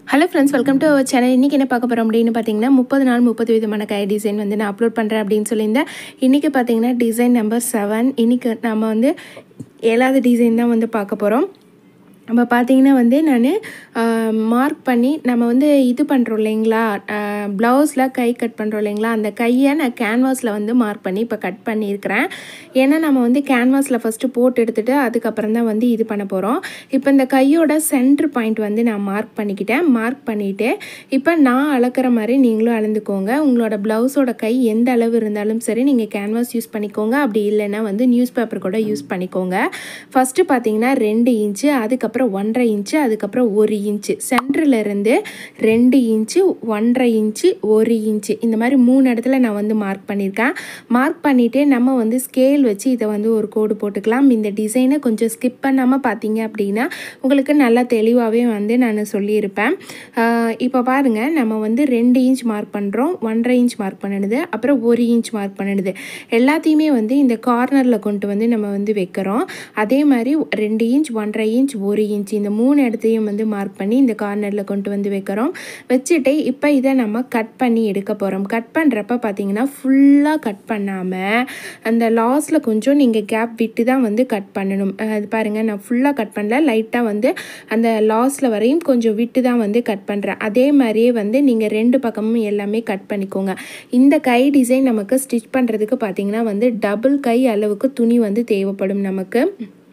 hello friends welcome to our channel இன்றைக்கி என்ன பார்க்க போகிறோம் அப்படின்னு பார்த்தீங்கன்னா முப்பது நாள் முப்பது விதமான கை டிசைன் வந்து நான் அப்லோட் பண்ணுறேன் அப்படின்னு சொல்லியிருந்தேன் இன்றைக்கி பார்த்தீங்கன்னா டிசைன் நம்பர் செவன் இன்றைக்கி நம்ம வந்து ஏழாவது டிசைன் தான் வந்து பார்க்க போகிறோம் நம்ம பார்த்தீங்கன்னா வந்து நான் மார்க் பண்ணி நம்ம வந்து இது பண்ணுறோம் இல்லைங்களா ப்ளவுஸில் கை கட் பண்ணுறோம் இல்லைங்களா அந்த கையை நான் கேன்வாஸில் வந்து மார்க் பண்ணி இப்போ கட் பண்ணியிருக்கிறேன் ஏன்னா நம்ம வந்து கேன்வாஸில் ஃபஸ்ட்டு போட்டு எடுத்துகிட்டு அதுக்கப்புறம் தான் வந்து இது பண்ண போகிறோம் இப்போ இந்த கையோட சென்டர் பாயிண்ட் வந்து நான் மார்க் பண்ணிக்கிட்டேன் மார்க் பண்ணிவிட்டு இப்போ நான் அளக்கிற மாதிரி நீங்களும் அளந்துக்கோங்க உங்களோட ப்ளவுஸோட கை எந்த அளவு இருந்தாலும் சரி நீங்கள் கேன்வாஸ் யூஸ் பண்ணிக்கோங்க அப்படி இல்லைன்னா வந்து நியூஸ் பேப்பர் கூட யூஸ் பண்ணிக்கோங்க ஃபஸ்ட்டு பார்த்தீங்கன்னா ரெண்டு இன்ச்சு அதுக்கப்புறம் ஒன்றரை இன்ச்சு அதுக்கப்புறம் ஒரு இன்ச்சு சென்டர்லேருந்து ரெண்டு இன்ச்சு ஒன்றரை இன்ச்சு ஒரு இன்ச்சு இந்த மாதிரி மூணு இடத்துல நான் வந்து மார்க் பண்ணியிருக்கேன் மார்க் பண்ணிவிட்டு நம்ம வந்து ஸ்கேல் வச்சு இதை வந்து ஒரு கோடு போட்டுக்கலாம் இந்த டிசைனை கொஞ்சம் ஸ்கிப் பண்ணாமல் பார்த்தீங்க அப்படின்னா உங்களுக்கு நல்லா தெளிவாகவே வந்து நான் சொல்லியிருப்பேன் ஆஹ் இப்போ பாருங்கள் நம்ம வந்து ரெண்டு இன்ச் மார்க் பண்ணுறோம் ஒன்றரை இன்ச் மார்க் பண்ணிடுது அப்புறம் ஒரு இன்ச் மார்க் பண்ணிடுது எல்லாத்தையுமே வந்து இந்த கார்னரில் கொண்டு வந்து நம்ம வந்து வைக்கிறோம் அதே மாதிரி ரெண்டு இன்ச் ஒன்றரை இன்ச் ஒரு இன்ச் இந்த மூணு இடத்தையும் வந்து மார்க் பண்ணி இந்த கார்னரில் கொண்டு வந்து வைக்கிறோம் வச்சுட்டு இப்போ இதை நம்ம கட் பண்ணி எடுக்க போகிறோம் கட் பண்ணுறப்ப பார்த்தீங்கன்னா ஃபுல்லாக கட் பண்ணாமல் அந்த லாஸ்ட்டில் கொஞ்சம் நீங்கள் கேப் விட்டு தான் வந்து கட் பண்ணணும் அஹ் அது பாருங்கள் நான் ஃபுல்லாக கட் பண்ணல லைட்டாக வந்து அந்த லாஸ்ட்டில் வரையும் கொஞ்சம் விட்டு தான் வந்து கட் பண்ணுறேன் அதே மாதிரியே வந்து நீங்கள் ரெண்டு பக்கமும் எல்லாமே கட் பண்ணிக்கோங்க இந்த கை டிசைன் நமக்கு ஸ்டிச் பண்ணுறதுக்கு பார்த்தீங்கன்னா வந்து டபுள் கை அளவுக்கு துணி வந்து தேவைப்படும் நமக்கு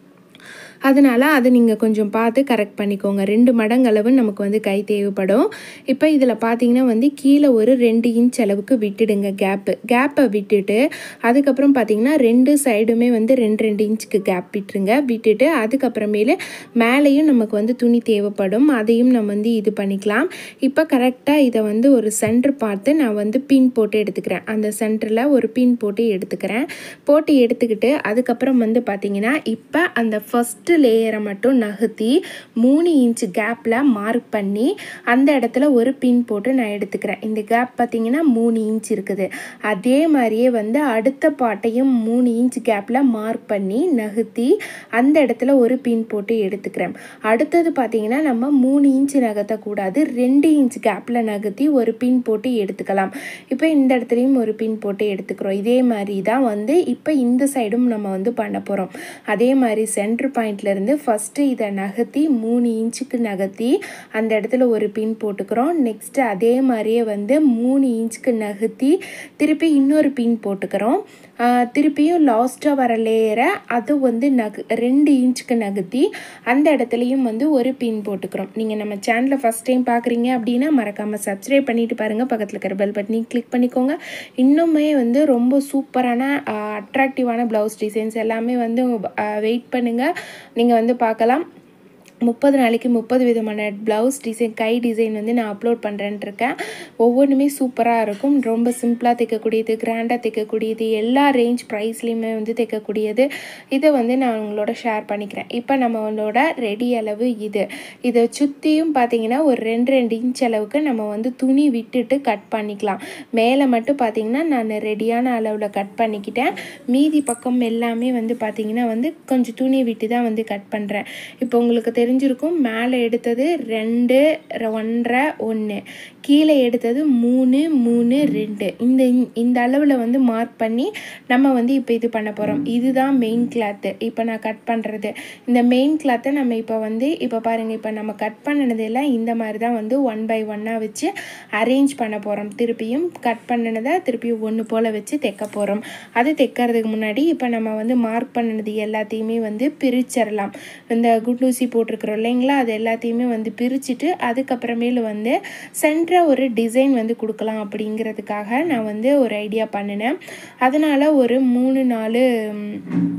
அதனால் அதை நீங்கள் கொஞ்சம் பார்த்து கரெக்ட் பண்ணிக்கோங்க ரெண்டு மடங்கு அளவு நமக்கு வந்து கை தேவைப்படும் இப்போ இதில் பார்த்தீங்கன்னா வந்து கீழே ஒரு ரெண்டு இன்ச் அளவுக்கு விட்டுடுங்க கேப்பு கேப்பை விட்டுட்டு அதுக்கப்புறம் பார்த்தீங்கன்னா ரெண்டு சைடுமே வந்து ரெண்டு ரெண்டு இன்ச்சுக்கு கேப் விட்டுருங்க விட்டுட்டு அதுக்கப்புறமேலு மேலேயும் நமக்கு வந்து துணி தேவைப்படும் அதையும் நம்ம வந்து இது பண்ணிக்கலாம் இப்போ கரெக்டாக இதை வந்து ஒரு சென்டர் பார்த்து நான் வந்து பின் போட்டு எடுத்துக்கிறேன் அந்த சென்டரில் ஒரு பின் போட்டு எடுத்துக்கிறேன் போட்டு எடுத்துக்கிட்டு அதுக்கப்புறம் வந்து பார்த்தீங்கன்னா இப்போ அந்த ஃபஸ்ட்டு லேயரை மட்டும் நகர்த்தி மூணு இன்ச் கேப்பில் மார்க் பண்ணி அந்த இடத்துல ஒரு பின் போட்டு நான் எடுத்துக்கிறேன் இந்த கேப் பார்த்தீங்கன்னா மூணு இன்ச் இருக்குது அதே மாதிரியே வந்து அடுத்த பாட்டையும் மூணு இன்ச் கேப்பில் மார்க் பண்ணி நகர்த்தி அந்த இடத்துல ஒரு பின் போட்டு எடுத்துக்கிறேன் அடுத்தது பார்த்தீங்கன்னா நம்ம மூணு இன்ச் நகர்த்தக்கூடாது ரெண்டு இன்ச் கேப்பில் நகர்த்தி ஒரு பின் போட்டு எடுத்துக்கலாம் இப்போ இந்த இடத்துலையும் ஒரு பின் போட்டு எடுத்துக்கிறோம் இதே மாதிரி தான் வந்து இப்போ இந்த சைடும் நம்ம வந்து பண்ண போகிறோம் அதே மாதிரி சென்டர் பாயிண்ட்லேருந்து ஃபஸ்ட்டு இதை நகர்த்தி மூணு இன்ச்சுக்கு நகர்த்தி அந்த இடத்துல ஒரு பின் போட்டுக்கிறோம் நெக்ஸ்ட்டு அதே மாதிரியே வந்து மூணு இன்ச்சுக்கு நகர்த்தி திருப்பி இன்னொரு பின் போட்டுக்கிறோம் ஆஹ் திருப்பியும் லாஸ்ட்டாக வர லேயரை அது வந்து நகு ரெண்டு இன்ச்சுக்கு நகர்த்தி அந்த இடத்துலையும் வந்து ஒரு பின் போட்டுக்கிறோம் நீங்கள் நம்ம சேனலை ஃபஸ்ட் டைம் பார்க்குறீங்க அப்படின்னா மறக்காமல் சப்ஸ்கிரைப் பண்ணிட்டு பாருங்கள் பக்கத்தில் இருக்கிற பெல் பட்டனி கிளிக் பண்ணிக்கோங்க இன்னுமே வந்து ரொம்ப சூப்பரான அட்ராக்டிவான ப்ளவுஸ் டிசைன்ஸ் எல்லாமே வந்து வெயிட் பண்ணுங்கள் நீங்கள் வந்து பார்க்கலாம் முப்பது நாளைக்கு முப்பது விதமான ப்ளவுஸ் டிசைன் கை டிசைன் வந்து நான் அப்லோட் பண்ணுறேன்ட்டு இருக்கேன் ஒவ்வொன்றுமே சூப்பராக இருக்கும் ரொம்ப சிம்பிளாக தைக்கக்கூடியது கிராண்டாக தைக்கக்கூடியது எல்லா ரேஞ்ச் ப்ரைஸ்லேயுமே வந்து தைக்கக்கூடியது இதை வந்து நான் உங்களோட ஷேர் பண்ணிக்கிறேன் இப்போ நம்மளோட ரெடி அளவு இது இதை சுற்றியும் பார்த்தீங்கன்னா ஒரு ரெண்டு ரெண்டு இன்ச் அளவுக்கு நம்ம வந்து துணி விட்டுட்டு கட் பண்ணிக்கலாம் மேலே மட்டும் பார்த்தீங்கன்னா நான் ரெடியான அளவில் கட் பண்ணிக்கிட்டேன் மீதி பக்கம் எல்லாமே வந்து பார்த்தீங்கன்னா வந்து கொஞ்சம் துணி விட்டு தான் வந்து கட் பண்ணுறேன் இப்போ உங்களுக்கு தெரிஞ்சிருக்கும் மேலே எடுத்தது ரெண்டு ர- ஒன்றரை ஒன்று கீழே எடுத்தது மூணு மூணு ரெண்டு இந்த இந்த அளவில் வந்து மார்க் பண்ணி நம்ம வந்து இப்போ இது பண்ண போகிறோம் இதுதான் மெயின் கிளாத்து இப்போ நான் கட் பண்ணுறது இந்த மெயின் கிளாத்தை நம்ம இப்போ வந்து இப்போ பாருங்கள் இப்போ நம்ம கட் பண்ணினதெல்லாம் இந்த மாதிரி தான் வந்து ஒன் பை ஒன்னாக வச்சு அரேஞ்ச் பண்ண போகிறோம் திருப்பியும் கட் பண்ணினதை திருப்பியும் ஒன்று போல் வச்சு தைக்க போகிறோம் அது தைக்கிறதுக்கு முன்னாடி இப்போ நம்ம வந்து மார்க் பண்ணினது எல்லாத்தையுமே வந்து பிரிச்சிடலாம் இந்த குண்டூசி போட்டிருக்கிறோம் இல்லைங்களா அது எல்லாத்தையுமே வந்து பிரிச்சுட்டு அதுக்கப்புறமேலு வந்து சென்டராக ஒரு டிசைன் வந்து கொடுக்கலாம் அப்படிங்கிறதுக்காக நான் வந்து ஒரு ஐடியா பண்ணினேன் அதனால் ஒரு மூணு நாலு ம்,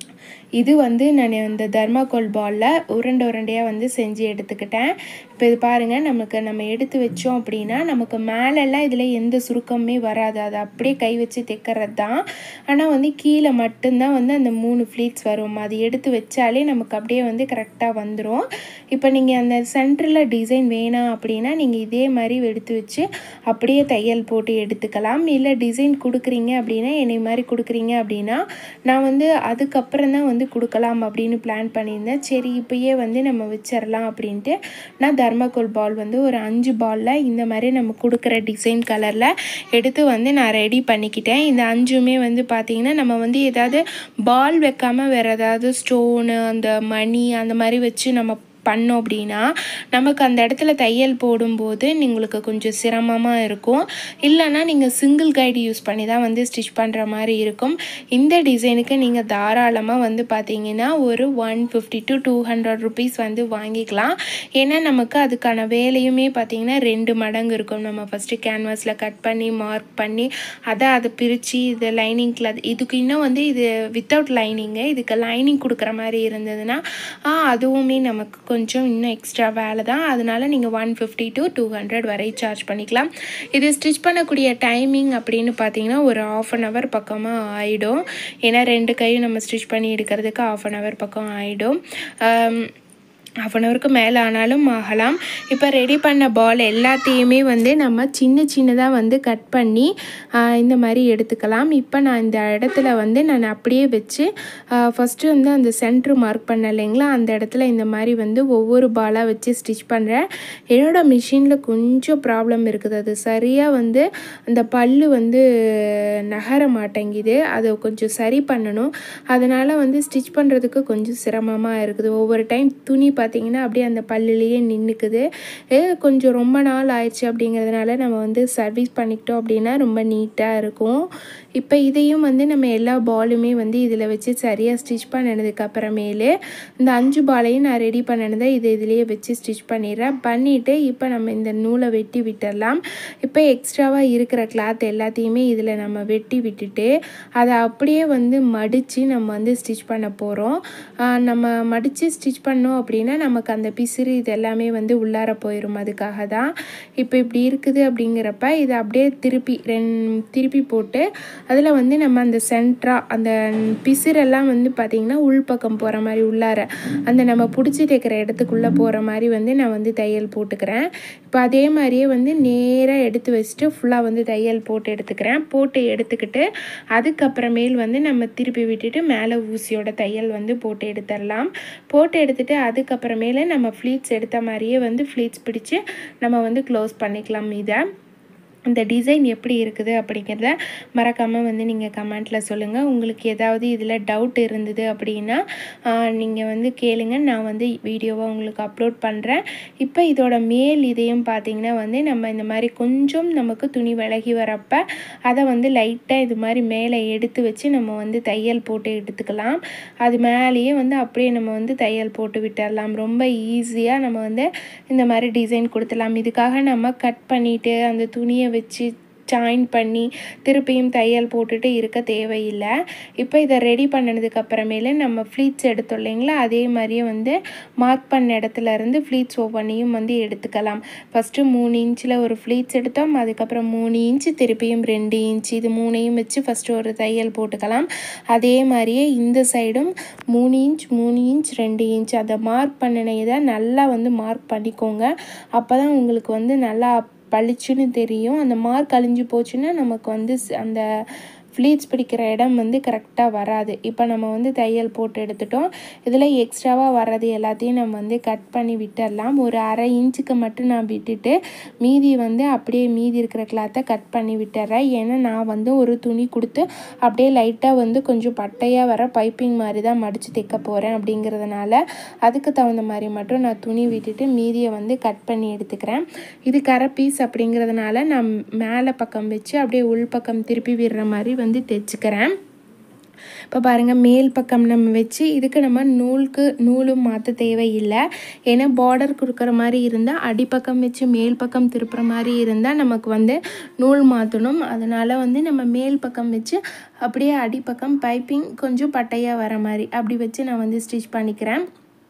இது வந்து நான் இந்த தர்மாக்கோல் பாலில் உருண்டை உருண்டையாக வந்து செஞ்சு எடுத்துக்கிட்டேன் இப்போ இது பாருங்கள் நமக்கு நம்ம எடுத்து வச்சோம் அப்படின்னா நமக்கு மேலெல்லாம் இதில் எந்த சுருக்கமுமே வராது அது அப்படியே கை வச்சு தைக்கிறது தான் ஆனால் வந்து கீழே மட்டும்தான் வந்து அந்த மூணு ஃப்ளீட்ஸ் வரும் அது எடுத்து வச்சாலே நமக்கு அப்படியே வந்து கரெக்டாக வந்துடும் இப்போ நீங்கள் அந்த சென்டரில் டிசைன் வேணாம் அப்படின்னா நீங்கள் இதே மாதிரி எடுத்து வச்சு அப்படியே தையல் போட்டு எடுத்துக்கலாம் இல்லை டிசைன் கொடுக்குறீங்க அப்படின்னா என்னை மாதிரி கொடுக்குறீங்க அப்படின்னா நான் வந்து அதுக்கப்புறம் தான் வந்து கொடுக்கலாம் அப்படின்னு பிளான் பண்ணியிருந்தேன் சரி இப்போயே வந்து நம்ம வச்சிடலாம் அப்படின்ட்டு நான் தர்மக்கோல் பால் வந்து ஒரு அஞ்சு பாலில் இந்த மாதிரி நம்ம கொடுக்குற டிசைன் கலரில் எடுத்து வந்து நான் ரெடி பண்ணிக்கிட்டேன் இந்த அஞ்சுமே வந்து பார்த்திங்கன்னா நம்ம வந்து ஏதாவது பால் வைக்காமல் வேறு ஏதாவது ஸ்டோனு அந்த மணி அந்த மாதிரி வச்சு நம்ம பண்ணோம் அப்படின்னா நமக்கு அந்த இடத்துல தையல் போடும்போது உங்களுக்கு கொஞ்சம் சிரமமாக இருக்கும் இல்லைன்னா நீங்கள் சிங்கிள் கைடு யூஸ் பண்ணி தான் வந்து ஸ்டிச் பண்ணுற மாதிரி இருக்கும் இந்த டிசைனுக்கு நீங்கள் தாராளமாக வந்து பார்த்தீங்கன்னா ஒரு one fifty to two hundred rupees வந்து வாங்கிக்கலாம் ஏன்னா நமக்கு அதுக்கான வேலையுமே பார்த்தீங்கன்னா ரெண்டு மடங்கு இருக்கும் நம்ம ஃபஸ்ட்டு கேன்வாஸில் கட் பண்ணி மார்க் பண்ணி அதை அதை பிரித்து இது லைனிங் கிளாத் இதுக்கு இன்னும் வந்து இது வித்தவுட் லைனிங்கு இதுக்கு லைனிங் கொடுக்குற மாதிரி இருந்ததுன்னா ஆ, அதுவுமே நமக்கு கொஞ்சம் இன்னும் எக்ஸ்ட்ரா வேலை தான் அதனால நீங்கள் one fifty to two hundred வரை சார்ஜ் பண்ணிக்கலாம் இது ஸ்டிச் பண்ணக்கூடிய டைமிங் அப்படின்னு பார்த்தீங்கன்னா ஒரு ஆஃப் அன் ஹவர் பக்கமாக ஆகிடும் ஏன்னா ரெண்டு கையும் நம்ம ஸ்டிச் பண்ணி எடுக்கிறதுக்கு ஆஃப் அன் ஹவர் பக்கம் ஆகிடும் ஹாஃப் அன் ஹவருக்கு மேலே ஆனாலும் ஆகலாம் இப்போ ரெடி பண்ண பால் எல்லாத்தையுமே வந்து நம்ம சின்ன சின்னதாக வந்து கட் பண்ணி ஆஹ், இந்த மாதிரி எடுத்துக்கலாம் இப்போ நான் இந்த இடத்துல வந்து நான் அப்படியே வச்சு ஃபஸ்ட்டு வந்து அந்த சென்ட்ரு மார்க் பண்ண இல்லைங்களா அந்த இடத்துல இந்த மாதிரி வந்து ஒவ்வொரு பாலாக வச்சு ஸ்டிச் பண்ணுறேன் என்னோடய மிஷினில் கொஞ்சம் ப்ராப்ளம் இருக்குது அது சரியாக வந்து அந்த பல்லு வந்து நகர மாட்டேங்குது அதை கொஞ்சம் சரி பண்ணணும் அதனால் வந்து ஸ்டிச் பண்ணுறதுக்கு கொஞ்சம் சிரமமாக இருக்குது ஒவ்வொரு டைம் துணி பார்த்தீங்கன்னா அப்படியே அந்த பல்லுலேயே நின்றுக்குது கொஞ்சம் ரொம்ப நாள் ஆயிடுச்சு அப்படிங்கிறதுனால நம்ம வந்து சர்வீஸ் பண்ணிக்கிட்டோம் அப்படின்னா ரொம்ப நீட்டாக இருக்கும் இப்போ இதையும் வந்து நம்ம எல்லா பாலுமே வந்து இதில் வச்சு சரியாக ஸ்டிச் பண்ணினதுக்கு அப்புறமேலு இந்த அஞ்சு பாலையும் நான் ரெடி பண்ணினதை இது இதுலேயே வச்சு ஸ்டிச் பண்ணிடுறேன் பண்ணிவிட்டு இப்போ நம்ம இந்த நூலை வெட்டி விட்டுடலாம் இப்போ எக்ஸ்ட்ராவாக இருக்கிற கிளாத் எல்லாத்தையுமே இதில் நம்ம வெட்டி விட்டுட்டு அதை அப்படியே வந்து மடித்து நம்ம வந்து ஸ்டிச் பண்ண போகிறோம் நம்ம மடித்து ஸ்டிச் பண்ணோம் அப்படின்னா நமக்கு அந்த பிசிறு இது எல்லாமே வந்து உள்ளார போயிடும் அதுக்காக தான் இப்போ இப்படி இருக்குது அப்படிங்கிறப்ப இதை அப்படியே திருப்பி ரெண் திருப்பி போட்டு அதில் வந்து நம்ம அந்த சென்ட்ரா அந்த பிசிறெல்லாம் வந்து பார்த்திங்கன்னா உள்பக்கம் போகிற மாதிரி உள்ளார அந்த நம்ம பிடிச்சி தைக்கிற இடத்துக்குள்ளே போகிற மாதிரி வந்து நான் வந்து தையல் போட்டுக்கிறேன் இப்போ அதே மாதிரியே வந்து நேராக எடுத்து வச்சுட்டு ஃபுல்லாக வந்து தையல் போட்டு எடுத்துக்கிறேன் போட்டு எடுத்துக்கிட்டு அதுக்கப்புறமேல் வந்து நம்ம திருப்பி விட்டுட்டு மேலே ஊசியோட தையல் வந்து போட்டு எடுத்துடலாம் போட்டு எடுத்துட்டு அதுக்கப்புறமேல நம்ம ஃப்ளீட்ஸ் எடுத்த மாதிரியே வந்து ஃப்ளீட்ஸ் பிடிச்சு நம்ம வந்து க்ளோஸ் பண்ணிக்கலாம் இதை இந்த டிசைன் எப்படி இருக்குது அப்படிங்கிறத மறக்காமல் வந்து நீங்கள் கமெண்ட்டில் சொல்லுங்கள் உங்களுக்கு ஏதாவது இதில் டவுட் இருந்தது அப்படின்னா நீங்கள் வந்து கேளுங்க நான் வந்து வீடியோவை உங்களுக்கு அப்லோட் பண்ணுறேன் இப்போ இதோட மேல் இதையும் பார்த்தீங்கன்னா வந்து நம்ம இந்த மாதிரி கொஞ்சம் நமக்கு துணி விலகி வரப்ப அதை வந்து லைட்டாக இது மாதிரி மேலே எடுத்து வச்சு நம்ம வந்து தையல் போட்டு எடுத்துக்கலாம் அது மேலேயே வந்து அப்படியே நம்ம வந்து தையல் போட்டு விட்டுடலாம் ரொம்ப ஈஸியாக நம்ம வந்து இந்த மாதிரி டிசைன் கொடுத்துடலாம் இதுக்காக நம்ம கட் பண்ணிவிட்டு அந்த துணியை வச்சு ஜாயின் பண்ணி திருப்பியும் தையல் போட்டுட்டு இருக்க தேவையில்லை இப்போ இதை ரெடி பண்ணதுக்கு அப்புறமேல நம்ம ஃப்ளீட்ஸ் எடுத்தோம் இல்லைங்களா அதே மாதிரியே வந்து மார்க் பண்ண இடத்துல இருந்து ஃப்ளீட்ஸ் ஒவ்வொன்றையும் வந்து எடுத்துக்கலாம் ஃபஸ்ட்டு மூணு இன்ச்சில் ஒரு ஃப்ளீட்ஸ் எடுத்தோம் அதுக்கப்புறம் மூணு இன்ச்சு திருப்பியும் ரெண்டு இன்ச் இது மூணையும் வச்சு ஃபஸ்ட்டு ஒரு தையல் போட்டுக்கலாம் அதே மாதிரியே இந்த சைடும் மூணு இன்ச் மூணு இன்ச் ரெண்டு இன்ச் அதை மார்க் பண்ணினதை நல்லா வந்து மார்க் பண்ணிக்கோங்க அப்போ தான் உங்களுக்கு வந்து நல்லா பளிச்சுன்னு தெரியும் அந்த மார்க் அழிஞ்சு போச்சுன்னா நமக்கு வந்து ஸ்- அந்த ஃப்ளீட்ஸ் பிடிக்கிற இடம் வந்து கரெக்டாக வராது இப்போ நம்ம வந்து தையல் போட்டு எடுத்துட்டோம் இதில் எக்ஸ்ட்ராவாக வர்றது எல்லாத்தையும் நம்ம வந்து கட் பண்ணி விட்டுடலாம் ஒரு அரை இன்ச்சுக்கு மட்டும் நான் விட்டுட்டு மீதி வந்து அப்படியே மீதி இருக்கிற கிளாத்தை கட் பண்ணி விட்டுறேன் ஏன்னா நான் வந்து ஒரு துணி கொடுத்து அப்படியே லைட்டாக வந்து கொஞ்சம் பட்டையாக வர பைப்பிங் மாதிரி தான் மடித்து தைக்க போகிறேன் அப்படிங்கிறதுனால அதுக்கு தகுந்த மாதிரி மட்டும் நான் துணி விட்டுட்டு மீதியை வந்து கட் பண்ணி எடுத்துக்கிறேன் இது கரை பீஸ் அப்படிங்கிறதுனால நான் மேலே பக்கம் வச்சு அப்படியே உள் பக்கம் திருப்பி விடுற மாதிரி வந்து தைச்சிக்கிறேன் இப்போ பாருங்கள் மேல் பக்கம் நம்ம வச்சு இதுக்கு நம்ம நூலுக்கு நூலும் மாற்ற தேவையில்லை ஏன்னா பார்டர் கொடுக்குற மாதிரி இருந்தால் அடிப்பக்கம் வச்சு மேல் பக்கம் திருப்புற மாதிரி இருந்தால் நமக்கு வந்து நூல் மாற்றணும் அதனால் வந்து நம்ம மேல் பக்கம் வச்சு அப்படியே அடிப்பக்கம் பைப்பிங் கொஞ்சம் பட்டையாக வர மாதிரி அப்படி வச்சு நான் வந்து ஸ்டிச் பண்ணிக்கிறேன்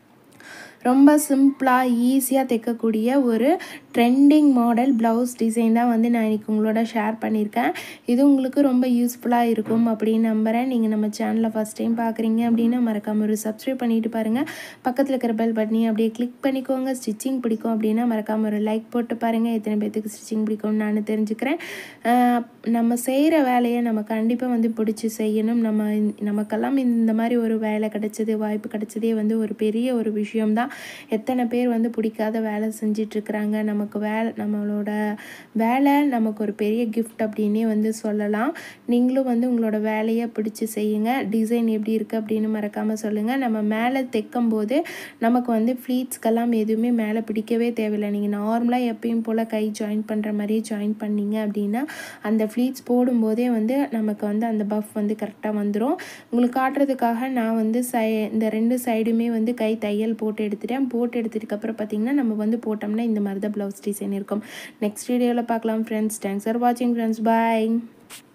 ரொம்ப சிம்பிளாக ஈஸியாக தைக்கக்கூடிய ஒரு ட்ரெண்டிங் மாடல் ப்ளவுஸ் டிசைன் தான் வந்து நான் இன்றைக்கி உங்களோட ஷேர் பண்ணியிருக்கேன் இது உங்களுக்கு ரொம்ப யூஸ்ஃபுல்லாக இருக்கும் அப்படின்னு நம்புகிறேன் நீங்கள் நம்ம சேனலை ஃபஸ்ட் டைம் பார்க்குறீங்க அப்படின்னா மறக்காம ஒரு சப்ஸ்கிரைப் பண்ணிட்டு பாருங்கள் பக்கத்தில் இருக்கிற பெல் பட்டனையும் அப்படியே கிளிக் பண்ணிக்கோங்க ஸ்டிச்சிங் பிடிக்கும் அப்படின்னா மறக்காம ஒரு லைக் போட்டு பாருங்கள் எத்தனை பேர்த்துக்கு ஸ்டிச்சிங் பிடிக்கும்னு நான் தெரிஞ்சுக்கிறேன் ஆஹ் நம்ம செய்கிற வேலையை நம்ம கண்டிப்பாக வந்து பிடிச்சி செய்யணும் நம்ம இந்த- நமக்கெல்லாம் இந்த மாதிரி ஒரு வேலை கிடைச்சது வாய்ப்பு கிடைச்சதே வந்து ஒரு பெரிய ஒரு விஷயம்தான் எத்தனை பேர் வந்து பிடிக்காத வேலை செஞ்சிட்ருக்குறாங்க நமக்கு வேலை நம்மளோட வேலை நமக்கு ஒரு பெரிய கிஃப்ட் அப்படின்னே வந்து சொல்லலாம் நீங்களும் வந்து உங்களோட வேலையை பிடிச்சி செய்யுங்க டிசைன் எப்படி இருக்குது அப்படின்னு மறக்காமல் சொல்லுங்கள் நம்ம மேலே தைக்கும் போது நமக்கு வந்து ஃப்ளீட்ஸ்க்கெல்லாம் எதுவுமே மேலே பிடிக்கவே தேவையில்லை நீங்கள் நார்மலாக எப்பயும் போல் கை ஜாயின் பண்ணுற மாதிரியே ஜாயின் பண்ணீங்க அப்படின்னா அந்த ஃப்ளீட்ஸ் போடும்போதே வந்து நமக்கு வந்து அந்த பஃப் வந்து கரெக்டாக வந்துடும் உங்களுக்கு காட்டுறதுக்காக நான் வந்து சை இந்த ரெண்டு சைடுமே வந்து கை தையல் போட்டு எடுத்துட்டேன் போட்டு எடுத்ததுக்கப்புறம் பார்த்திங்கன்னா நம்ம வந்து போட்டோம்னா இந்த மாதிரி தான் ப்ளவுஸ் டிசைன் இருக்கும் நெக்ஸ்ட் வீடியோவில் பார்க்கலாம் ஃப்ரெண்ட்ஸ் தேங்க்ஸ் ஃபார் வாட்சிங் ஃப்ரெண்ட்ஸ் பாய்